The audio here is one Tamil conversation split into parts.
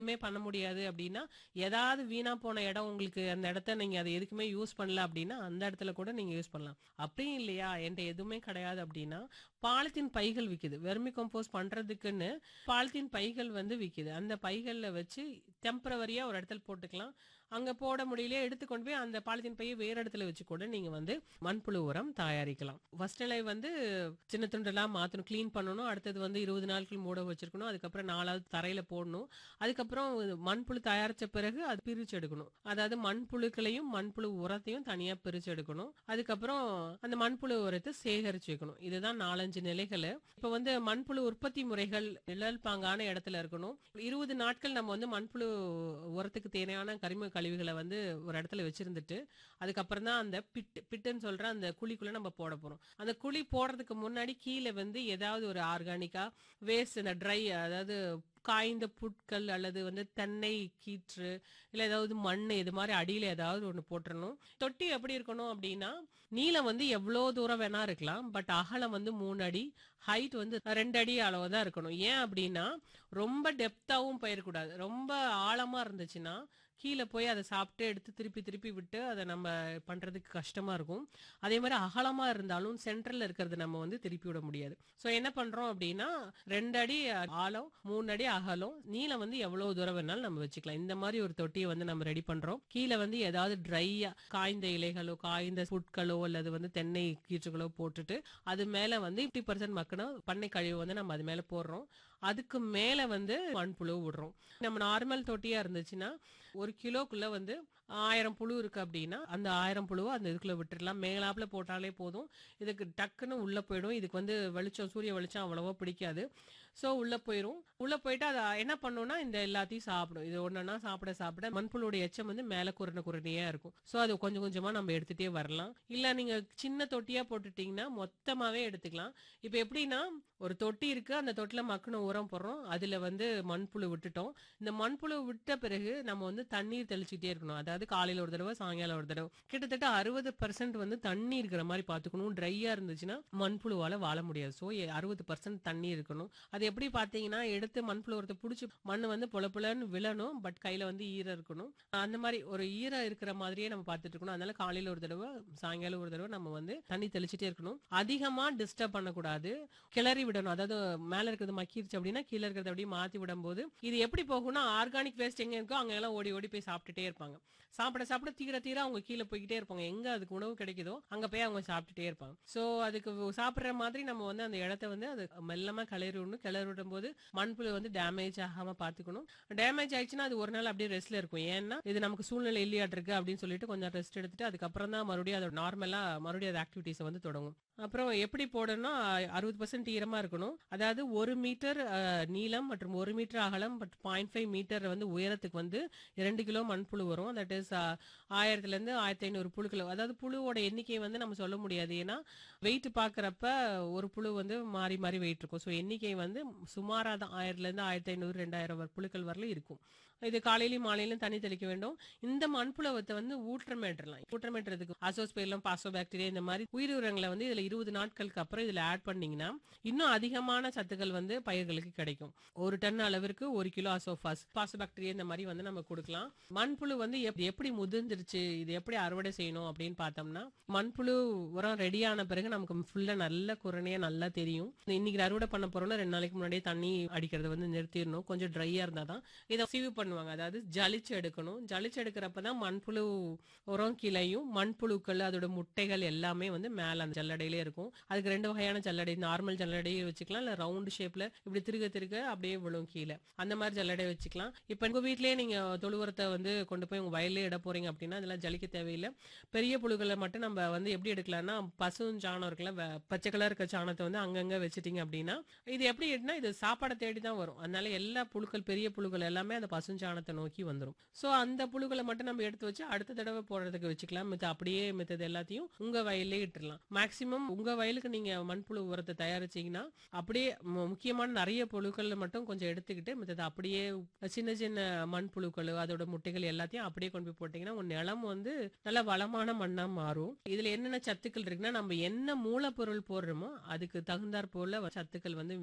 எதுவுமே பண்ண முடியாது அப்படின்னா ஏதாவது வீணா போன இடம் உங்களுக்கு அந்த இடத்த நீங்க அதை எதுக்குமே யூஸ் பண்ணல அப்படின்னா அந்த இடத்துல கூட நீங்க யூஸ் பண்ணலாம் அப்படியும் இல்லையா என்கிட்ட எதுவுமே கிடையாது அப்படின்னா பாலித்தீன் பைகள் விக்குது வெர்மி கம்போஸ் பண்றதுக்குன்னு பாலித்தீன் பைகள் வந்து விக்குது அந்த பைகள்ல வச்சு டெம்பரவரியா ஒரு இடத்துல போட்டுக்கலாம் அங்க போட முடியல எடுத்து கொண்டு போய் அந்த பாலித்தீன் பையை வேற இடத்துல வச்சு கூட நீங்க வந்து மண்புழு உரம் தயாரிக்கலாம் ஃபர்ஸ்ட் நிலை வந்து சின்ன துண்டெல்லாம் மாத்தணும் க்ளீன் பண்ணணும் அடுத்தது வந்து இருபது நாட்கள் மூட வச்சிருக்கணும் அதுக்கப்புறம் நாலாவது தரையில போடணும் அதுக்கப்புறம் மண்புழு தயாரிச்ச பிறகு அது பிரிச்சு எடுக்கணும் அதாவது மண்புழுக்களையும் மண்புழு உரத்தையும் தனியா பிரிச்சு எடுக்கணும் அதுக்கப்புறம் அந்த மண்புழு உரத்தை சேகரிச்சு வைக்கணும் இதுதான் நாலஞ்சு நிலைகள் இப்ப வந்து மண்புழு உற்பத்தி முறைகள் நிழல் பாங்கான இடத்துல இருக்கணும் இருபது நாட்கள் நம்ம வந்து மண்புழு உரத்துக்கு தேவையான கரிம கழிவுகளை வந்து ஒரு இடத்துல வச்சிருந்துட்டு அதுக்கப்புறம் தான் அந்த பிட் பிட்டுன்னு சொல்ற அந்த குழிக்குள்ள நம்ம போட போறோம் அந்த குழி போடுறதுக்கு முன்னாடி கீழே வந்து ஏதாவது ஒரு ஆர்கானிக்கா வேஸ்ட் இந்த ட்ரை அதாவது காய்ந்த புட்கள் அல்லது வந்து தென்னை கீற்று இல்ல ஏதாவது மண் இது மாதிரி அடியில ஏதாவது ஒண்ணு போட்டுறணும் தொட்டி எப்படி இருக்கணும் அப்படின்னா நீளம் வந்து எவ்வளவு தூரம் வேணா இருக்கலாம் பட் அகலம் வந்து மூணு அடி ஹைட் வந்து ரெண்டு அடி அளவு தான் இருக்கணும் ஏன் அப்படின்னா ரொம்ப டெப்தாவும் போயிடக்கூடாது ரொம்ப ஆழமா இருந்துச்சுன்னா கீழே போய் அதை சாப்பிட்டு எடுத்து திருப்பி திருப்பி விட்டு அதை நம்ம பண்றதுக்கு கஷ்டமா இருக்கும் அதே மாதிரி அகலமா இருந்தாலும் சென்ட்ரல்ல இருக்கிறது நம்ம வந்து திருப்பி விட முடியாது சோ என்ன பண்றோம் அப்படின்னா ரெண்டு அடி ஆழம் மூணு அடி அகலம் நீளம் வந்து எவ்வளவு தூரம் வேணாலும் நம்ம வச்சுக்கலாம் இந்த மாதிரி ஒரு தொட்டியை வந்து நம்ம ரெடி பண்றோம் கீழே வந்து ஏதாவது ட்ரையா காய்ந்த இலைகளோ காய்ந்த புட்களோ அல்லது வந்து தென்னை கீற்றுகளோ போட்டுட்டு அது மேல வந்து ஃபிஃப்டி பர்சன்ட் மக்கணும் பண்ணை கழிவு வந்து நம்ம அது மேல போடுறோம் அதுக்கு மேல வந்து மண்புழு விடுறோம் நம்ம நார்மல் தொட்டியா இருந்துச்சுன்னா ஒரு கிலோக்குள்ள வந்து ஆயிரம் புழு இருக்கு அப்படின்னா அந்த ஆயிரம் புழுவை அந்த இதுக்குள்ள விட்டுறலாம் மேலாப்புல போட்டாலே போதும் இதுக்கு டக்குன்னு உள்ள போயிடும் இதுக்கு வந்து வெளிச்சம் சூரிய வெளிச்சம் அவ்வளவா பிடிக்காது சோ உள்ள போயிடும் உள்ள போயிட்டு அதை என்ன பண்ணும்னா இந்த எல்லாத்தையும் சாப்பிடும் இது ஒன்னொன்னா சாப்பிட சாப்பிட மண்புழுவோட எச்சம் வந்து மேல குறன குறனையா இருக்கும் சோ அது கொஞ்சம் கொஞ்சமா நம்ம எடுத்துட்டே வரலாம் இல்ல நீங்க சின்ன தொட்டியா போட்டுட்டீங்கன்னா மொத்தமாவே எடுத்துக்கலாம் இப்ப எப்படின்னா ஒரு தொட்டி இருக்கு அந்த தொட்டில மக்குன உரம் போடுறோம் அதுல வந்து மண்புழு விட்டுட்டோம் இந்த மண்புழு விட்ட பிறகு நம்ம வந்து தண்ணீர் தெளிச்சுட்டே இருக்கணும் அதாவது காலையில ஒரு தடவை சாயங்காலம் ஒரு தடவை கிட்டத்தட்ட அறுபது பர்சன்ட் வந்து தண்ணி இருக்கிற மாதிரி பாத்துக்கணும் ட்ரையா இருந்துச்சுன்னா மண்புழுவால வாழ முடியாது சோ அறுபது பர்சன்ட் தண்ணி இருக்கணும் அது எப்படி பாத்தீங்கன்னா எடுத்து மண்புழு உரத்தை புடிச்சு மண் வந்து பொல பொலன்னு விழணும் பட் கையில வந்து ஈரம் இருக்கணும் அந்த மாதிரி ஒரு ஈரம் இருக்கிற மாதிரியே நம்ம பார்த்துட்டு இருக்கணும் அதனால காலையில ஒரு தடவை சாயங்காலம் ஒரு தடவை நம்ம வந்து தண்ணி தெளிச்சுட்டே இருக்கணும் அதிகமா டிஸ்டர்ப் பண்ணக்கூடாது கிளறி விடணும் அதாவது மேல இருக்கிறது மக்கிருச்சு அப்படின்னா கீழே இருக்கிறத அப்படியே மாத்தி விடும்போது இது எப்படி போகும்னா ஆர்கானிக் வேஸ்ட் எங்க இருக்கோ அங்க எல்லாம் ஓடி ஓடி போய் சாப்பிட்டுட்டே இருப்பாங்க சாப்பிட சாப்பிட தீர தீர அவங்க கீழே போய்கிட்டே இருப்பாங்க எங்க அதுக்கு உணவு கிடைக்குதோ அங்க போய் அவங்க சாப்பிட்டுட்டே இருப்பாங்க சோ அதுக்கு சாப்பிடுற மாதிரி நம்ம வந்து அந்த இடத்த வந்து அது மெல்லமா கிளறி விடணும் கிளறி விடும் போது மண்புழு வந்து டேமேஜ் ஆகாம பாத்துக்கணும் டேமேஜ் ஆயிடுச்சுன்னா அது ஒரு நாள் அப்படியே ரெஸ்ட்ல இருக்கும் ஏன்னா இது நமக்கு சூழ்நிலை இல்லையாட்டு இருக்கு அப்படின்னு சொல்லிட்டு கொஞ்சம் ரெஸ்ட் எடுத்துட்டு அதுக்கப்புறம் தான் மறுபடியும் அதோட நார்மலா மறுபடியும் அது ஆக்டிவிட்டிஸ் வந்து தொடங்கும் அப்புறம் எப்படி போடணும்னா அறுபது பர்சன்ட் ஈரமா இருக்கணும் அதாவது ஒரு மீட்டர் அஹ், நீளம் மற்றும் ஒரு மீட்டர் அகலம் பட் பாயிண்ட் ஃபைவ் மீட்டர் வந்து உயரத்துக்கு வந்து இரண்டு கிலோ மண்புழு வரும் தட் இஸ் ஆயிரத்துல இருந்து ஆயிரத்தி ஐநூறு புழுக்கள் அதாவது புழுவோட எண்ணிக்கை வந்து நம்ம சொல்ல முடியாது ஏன்னா வெயிட் பாக்குறப்ப ஒரு புழு வந்து மாறி மாறி வெயிட் இருக்கும் ஸோ எண்ணிக்கை வந்து சுமாரா தான் ஆயிரத்துல இருந்து ஆயிரத்தி ஐநூறு ரெண்டாயிரம் வரை புழுக்கள் வரல இருக்கும் இது காலையிலயும் மாலையிலும் தண்ணி தெளிக்க வேண்டும் இந்த மண்புழுவத்தை வந்து ஊற்றமேற்றலாம் ஊற்றமேற்றதுக்கு அசோஸ்பெர்லம் பாசோ பாக்டீரியா இந்த மாதிரி உயிர் உரங்களை வந்து இதுல இருபது நாட்களுக்கு அப்புறம் இதுல ஆட் பண்ணீங்கன்னா இன்னும் அதிகமான சத்துக்கள் வந்து பயிர்களுக்கு கிடைக்கும் ஒரு டன் அளவிற்கு ஒரு கிலோ அசோபாஸ் பாசோ பாக்டீரியா இந்த மாதிரி வந்து நம்ம கொடுக்கலாம் மண்புழு வந்து எப்- எப்படி முதிர்ந்துருச்சு இது எப்படி அறுவடை செய்யணும் அப்படின்னு பார்த்தோம்னா மண்புழு உரம் ரெடியான பிறகு நமக்கு ஃபுல்லா நல்ல குரணையா நல்லா தெரியும் இன்னைக்கு அறுவடை பண்ண போறோம்னா ரெண்டு நாளைக்கு முன்னாடியே தண்ணி அடிக்கிறத வந்து நிறுத்திடணும் கொஞ்சம் ட்ரையா இருந்தாதான் இதை சீவு பண்ணுவாங்க அதாவது ஜலிச்சு எடுக்கணும் ஜலிச்சு எடுக்கிறப்பதான் மண்புழு உரம் கிளையும் மண்புழுக்கள் அதோட முட்டைகள் எல்லாமே வந்து மேல அந்த ஜல்லடையிலே இருக்கும் அதுக்கு ரெண்டு வகையான ஜல்லடை நார்மல் ஜல்லடையை வச்சுக்கலாம் இல்ல ரவுண்ட் ஷேப்ல இப்படி திருக திருக அப்படியே விழும் கீழே அந்த மாதிரி ஜல்லடை வச்சுக்கலாம் இப்ப உங்க வீட்லயே நீங்க தொழு உரத்தை வந்து கொண்டு போய் உங்க வயல்லே இட போறீங்க அப்படின்னா அதெல்லாம் ஜலிக்க தேவையில்லை பெரிய புழுக்களை மட்டும் நம்ம வந்து எப்படி எடுக்கலாம்னா பசு சாணம் இருக்குல்ல வ- பச்சை கலர் இருக்க சாணத்தை வந்து அங்கங்க வச்சுட்டீங்க அப்படின்னா இது எப்படி எடுனா இது சாப்பாடை தேடி தான் வரும் அதனால எல்லா புழுக்கள் பெரிய புழுக்கள் எல்லாமே அந்த பசுஞ்சாணத்தை நோக்கி வந்துரும் சோ அந்த புழுக்களை மட்டும் நம்ம எடுத்து வச்சு அடுத்த தடவை போடுறதுக்கு வச்சுக்கலாம் மித்த அப்படியே மித்தது எல்லாத்தையும் உங்க வயல்லே இட்டுறலாம் மேக்சிமம் உங்க வயலுக்கு நீங்க மண்புழு உரத்தை தயாரிச்சீங்கன்னா அப்படியே மு- முக்கியமான நிறைய புழுக்கள் மட்டும் கொஞ்சம் எடுத்துக்கிட்டு மித்தது அப்படியே சின்ன சின்ன மண்புழுக்கள் அதோட முட்டைகள் எல்லாத்தையும் அப்படியே கொண்டு போய் போட்டீங்கன்னா உங்க நிலம் வந்து நல்ல வளமான மண்ணா மாறும் இதுல என்னென்ன சத்துக்கள் இருக்குன்னா நம்ம என்ன மூலப்பொருள் போடுறோமோ அதுக்கு தகுந்தாற் போல சத்துக்கள் வந்து வேறுபடும்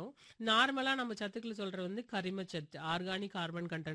இருக்கணும் நார்மலா நம்ம சத்துக்கள் சொல்றது வந்து கரிமச்சத்து ஆர்கானிக் கார்பன் கண்டென்ட்